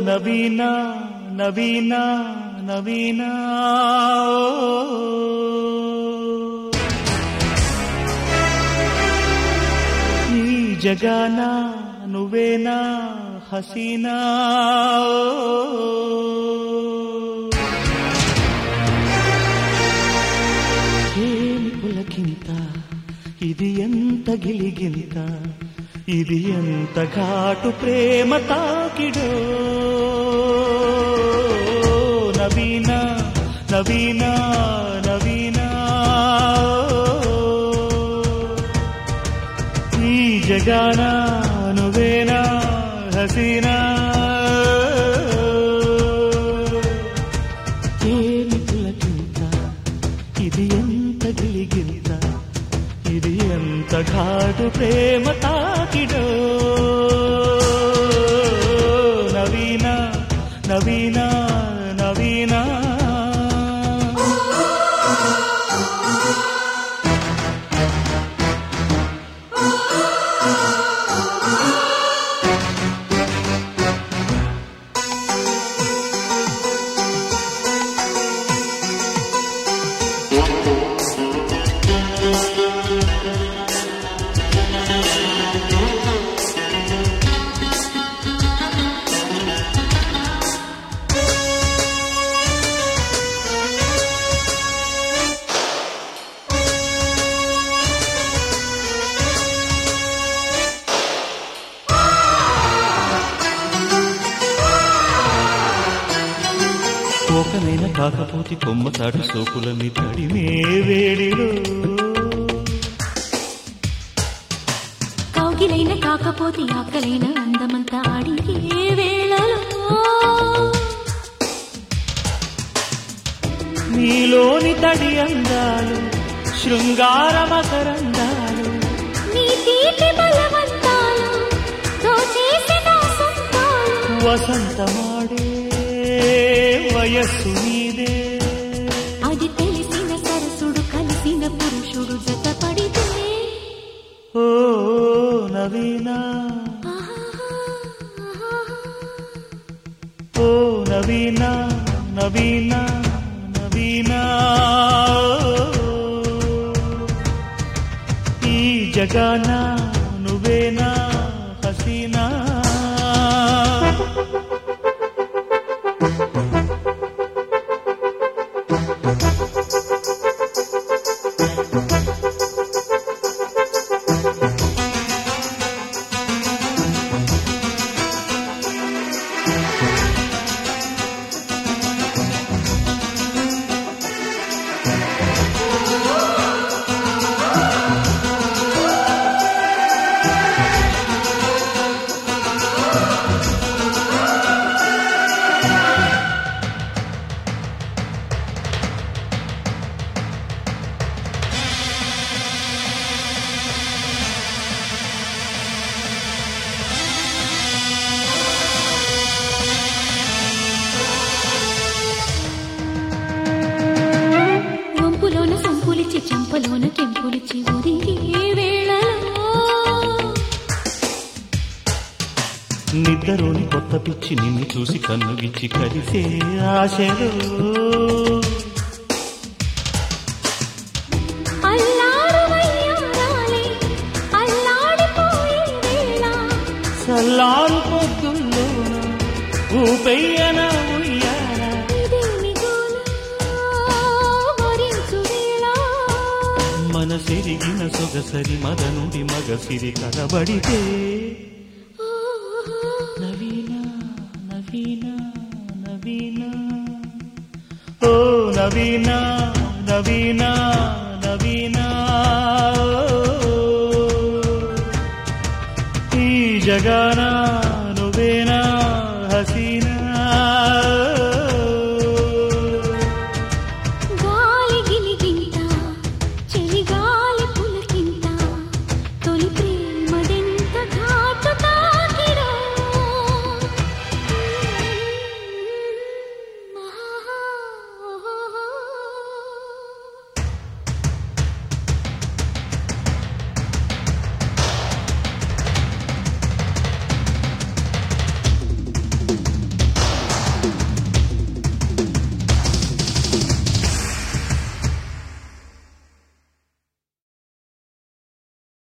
నవీన నవీన నవీన ఈ జగాన నువ్వేనా హసీనా ఏమి పులకింత ఇది ఎంత గిలిగింత ఇది ఎంత ఘాటు ప్రేమ తాకిడో నవీన నవీన నవీన ఈ జగాన నువ్వేనా హసీనా ఏమి పులకింత ఇది ఎంత గిలిగింత ఇది ఎంత ఘాటు ప్రేమ తాకిడో నవీన నవీన నవీన కోకనైన కాకపోతే కొమ్మతాడు సోకులని తడిమే వేడిలో కౌగిలైన కాకపోతే ఆకలైన అందమంతా అడిగే వేళలో నీలోని తడి అందాలు శృంగార మకరందాలు నీ తీపి బలవంతాలు దోచేసిన సొంతాలు వసంతమాడే వయస్సు నీదే అది తెలిసిన సరసుడు కలిసిన పురుషుడు జతపడితే ఓ నవీన ఓ నవీన నవీన నవీన ఈ జగాన నువ్వేనా హసీనా వంపులోన సొంపులిచ్చి చెంపలోన కెంపులిచ్చి ఉరిగే వేళలో నిద్రలోని కొత్త పిచ్చి నిన్ను చూసి కన్నుగిచ్చి కలిసే ఆశలు అల్లాడు వయ్యారాలే అల్లాడిపోయే వేళ సల్లారు పొద్దుల్లోన ఊపెయ్యన ఉయ్యాల ఇదేమి గోల వరించు వేళ మనసిరిగిన సొగసరి మదనుడి మగసిరి కనబడితే నవీన నవీన నవీన ఓ నవీన నవీన నవీన ఈ జగాన నువ్వేనా